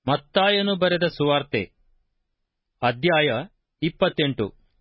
ಮತ್ತಾಯನು ಬರೆದ ಸುವಾರ್ತೆ ಅಧ್ಯಾಯ ಇಪ್ಪತ್ತೆಂಟು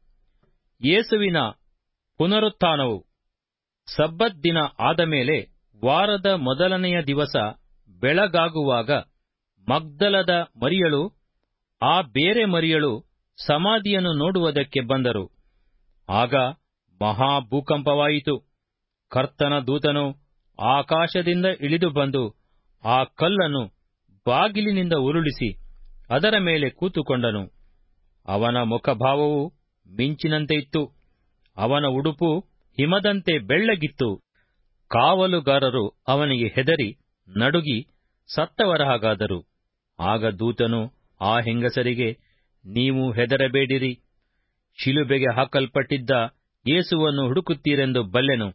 ಯೇಸುವಿನ ಪುನರುತ್ಥಾನವು ಸಬ್ಬತ್ ದಿನ ಆದ ಮೇಲೆ ವಾರದ ಮೊದಲನೆಯ ದಿವಸ ಬೆಳಗಾಗುವಾಗ ಮಗ್ದಲದ ಮರಿಯಳು ಆ ಬೇರೆ ಮರಿಯಳು ಸಮಾಧಿಯನ್ನು ನೋಡುವುದಕ್ಕೆ ಬಂದರು ಆಗ ಮಹಾ ಭೂಕಂಪವಾಯಿತು ಕರ್ತನ ದೂತನು ಆಕಾಶದಿಂದ ಇಳಿದು ಬಂದು ಆ ಕಲ್ಲನ್ನು ಬಾಗಿಲಿನಿಂದ ಉರುಳಿಸಿ ಅದರ ಮೇಲೆ ಕೂತುಕೊಂಡನು ಅವನ ಮುಖಭಾವವು ಮಿಂಚಿನಂತೆ ಇತ್ತು ಅವನ ಉಡುಪು ಹಿಮದಂತೆ ಬೆಳ್ಳಗಿತ್ತು ಕಾವಲುಗಾರರು ಅವನಿಗೆ ಹೆದರಿ ನಡುಗಿ ಸತ್ತವರ ಹಾಗಾದರು ಆಗ ದೂತನು ಆ ಹೆಂಗಸರಿಗೆ ನೀವು ಹೆದರಬೇಡಿರಿ ಶಿಲುಬೆಗೆ ಹಾಕಲ್ಪಟ್ಟಿದ್ದ ಯೇಸುವನ್ನು ಹುಡುಕುತ್ತೀರೆಂದು ಬಲ್ಲೆನು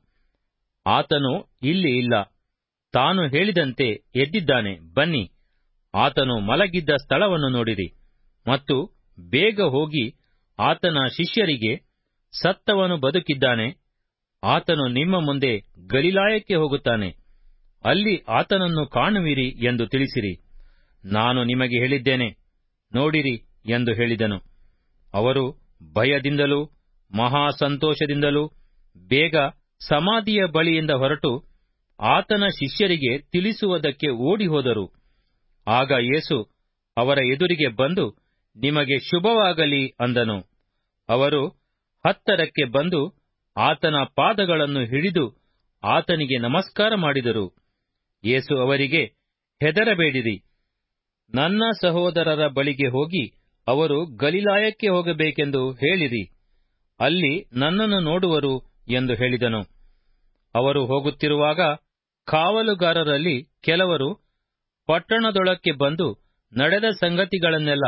ಆತನು ಇಲ್ಲಿ ಇಲ್ಲ ತಾನು ಹೇಳಿದಂತೆ ಎದ್ದಿದ್ದಾನೆ ಬನ್ನಿ ಆತನು ಮಲಗಿದ್ದ ಸ್ಥಳವನ್ನು ನೋಡಿರಿ ಮತ್ತು ಬೇಗ ಹೋಗಿ ಆತನ ಶಿಷ್ಯರಿಗೆ ಸತ್ತವನು ಬದುಕಿದ್ದಾನೆ ಆತನು ನಿಮ್ಮ ಮುಂದೆ ಗಲಿಲಾಯಕ್ಕೆ ಹೋಗುತ್ತಾನೆ ಅಲ್ಲಿ ಆತನನ್ನು ಕಾಣುವಿರಿ ಎಂದು ತಿಳಿಸಿರಿ ನಾನು ನಿಮಗೆ ಹೇಳಿದ್ದೇನೆ ನೋಡಿರಿ ಎಂದು ಹೇಳಿದನು ಅವರು ಭಯದಿಂದಲೂ ಮಹಾ ಸಂತೋಷದಿಂದಲೂ ಬೇಗ ಸಮಾಧಿಯ ಬಳಿಯಿಂದ ಹೊರಟು ಆತನ ಶಿಷ್ಯರಿಗೆ ತಿಳಿಸುವುದಕ್ಕೆ ಓಡಿಹೋದರು ಆಗ ಯೇಸು ಅವರ ಎದುರಿಗೆ ಬಂದು ನಿಮಗೆ ಶುಭವಾಗಲಿ ಅಂದನು ಅವರು ಹತ್ತರಕ್ಕೆ ಬಂದು ಆತನ ಪಾದಗಳನ್ನು ಹಿಡಿದು ಆತನಿಗೆ ನಮಸ್ಕಾರ ಮಾಡಿದರು ಯೇಸು ಅವರಿಗೆ ಹೆದರಬೇಡಿರಿ ನನ್ನ ಸಹೋದರರ ಬಳಿಗೆ ಹೋಗಿ ಅವರು ಗಲಿಲಾಯಕ್ಕೆ ಹೋಗಬೇಕೆಂದು ಹೇಳಿರಿ ಅಲ್ಲಿ ನನ್ನನ್ನು ನೋಡುವರು ಎಂದು ಹೇಳಿದನು ಅವರು ಹೋಗುತ್ತಿರುವಾಗ ಕಾವಲುಗಾರರಲ್ಲಿ ಕೆಲವರು ಪಟ್ಟಣದೊಳಕ್ಕೆ ಬಂದು ನಡೆದ ಸಂಗತಿಗಳನ್ನೆಲ್ಲ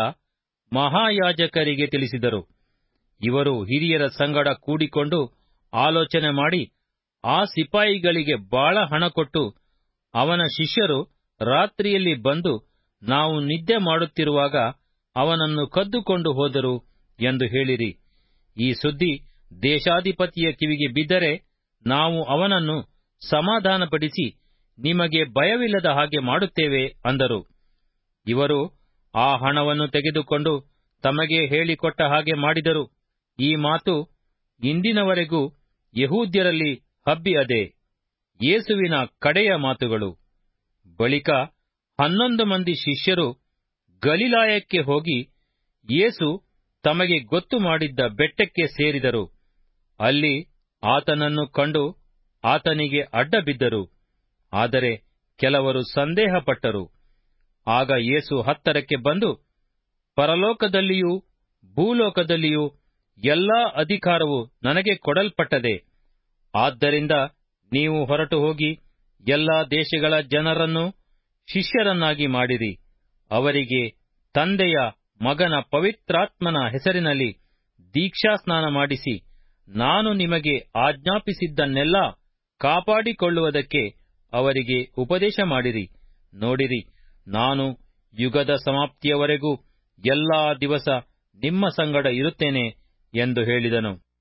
ಮಹಾಯಾಜಕರಿಗೆ ತಿಳಿಸಿದರು ಇವರು ಹಿರಿಯರ ಸಂಗಡ ಕೂಡಿಕೊಂಡು ಆಲೋಚನೆ ಮಾಡಿ ಆ ಸಿಪಾಯಿಗಳಿಗೆ ಬಾಳ ಹಣ ಕೊಟ್ಟು ಅವನ ಶಿಷ್ಯರು ರಾತ್ರಿಯಲ್ಲಿ ಬಂದು ನಾವು ನಿದ್ದೆ ಮಾಡುತ್ತಿರುವಾಗ ಅವನನ್ನು ಕದ್ದುಕೊಂಡು ಹೋದರು ಎಂದು ಹೇಳಿರಿ ಈ ಸುದ್ದಿ ದೇಶಾಧಿಪತಿಯ ಕಿವಿಗೆ ಬಿದ್ದರೆ ನಾವು ಅವನನ್ನು ಸಮಾಧಾನಪಡಿಸಿ ನಿಮಗೆ ಭಯವಿಲ್ಲದ ಹಾಗೆ ಮಾಡುತ್ತೇವೆ ಅಂದರು ಇವರು ಆ ಹಣವನ್ನು ತೆಗೆದುಕೊಂಡು ತಮಗೆ ಹೇಳಿಕೊಟ್ಟ ಹಾಗೆ ಮಾಡಿದರು ಈ ಮಾತು ಇಂದಿನವರೆಗೂ ಯಹೂದ್ಯರಲ್ಲಿ ಹಬ್ಬಿ ಅದೆ ಯೇಸುವಿನ ಕಡೆಯ ಮಾತುಗಳು ಬಳಿಕ ಹನ್ನೊಂದು ಮಂದಿ ಶಿಷ್ಯರು ಗಲಿಲಾಯಕ್ಕೆ ಹೋಗಿ ಯೇಸು ತಮಗೆ ಗೊತ್ತು ಮಾಡಿದ್ದ ಬೆಟ್ಟಕ್ಕೆ ಸೇರಿದರು ಅಲ್ಲಿ ಆತನನ್ನು ಕಂಡು ಆತನಿಗೆ ಅಡ್ಡ ಬಿದ್ದರು ಆದರೆ ಕೆಲವರು ಸಂದೇಹಪಟ್ಟರು ಆಗ ಯೇಸು ಹತ್ತರಕ್ಕೆ ಬಂದು ಪರಲೋಕದಲ್ಲಿಯೂ ಭೂಲೋಕದಲ್ಲಿಯೂ ಎಲ್ಲಾ ಅಧಿಕಾರವು ನನಗೆ ಕೊಡಲ್ಪಟ್ಟದೆ ಆದ್ದರಿಂದ ನೀವು ಹೊರಟು ಹೋಗಿ ಎಲ್ಲಾ ದೇಶಗಳ ಜನರನ್ನು ಶಿಷ್ಯರನ್ನಾಗಿ ಮಾಡಿರಿ ಅವರಿಗೆ ತಂದೆಯ ಮಗನ ಪವಿತ್ರಾತ್ಮನ ಹೆಸರಿನಲ್ಲಿ ದೀಕ್ಷಾಸ್ನಾನ ಮಾಡಿಸಿ ನಾನು ನಿಮಗೆ ಆಜ್ಞಾಪಿಸಿದ್ದನ್ನೆಲ್ಲ ಕಾಪಾಡಿಕೊಳ್ಳುವುದಕ್ಕೆ ಅವರಿಗೆ ಉಪದೇಶ ಮಾಡಿರಿ ನೋಡಿರಿ ನಾನು ಯುಗದ ಸಮಾಪ್ತಿಯವರೆಗೂ ಎಲ್ಲಾ ದಿವಸ ನಿಮ್ಮ ಸಂಗಡ ಇರುತ್ತೇನೆ ಎಂದು ಹೇಳಿದನು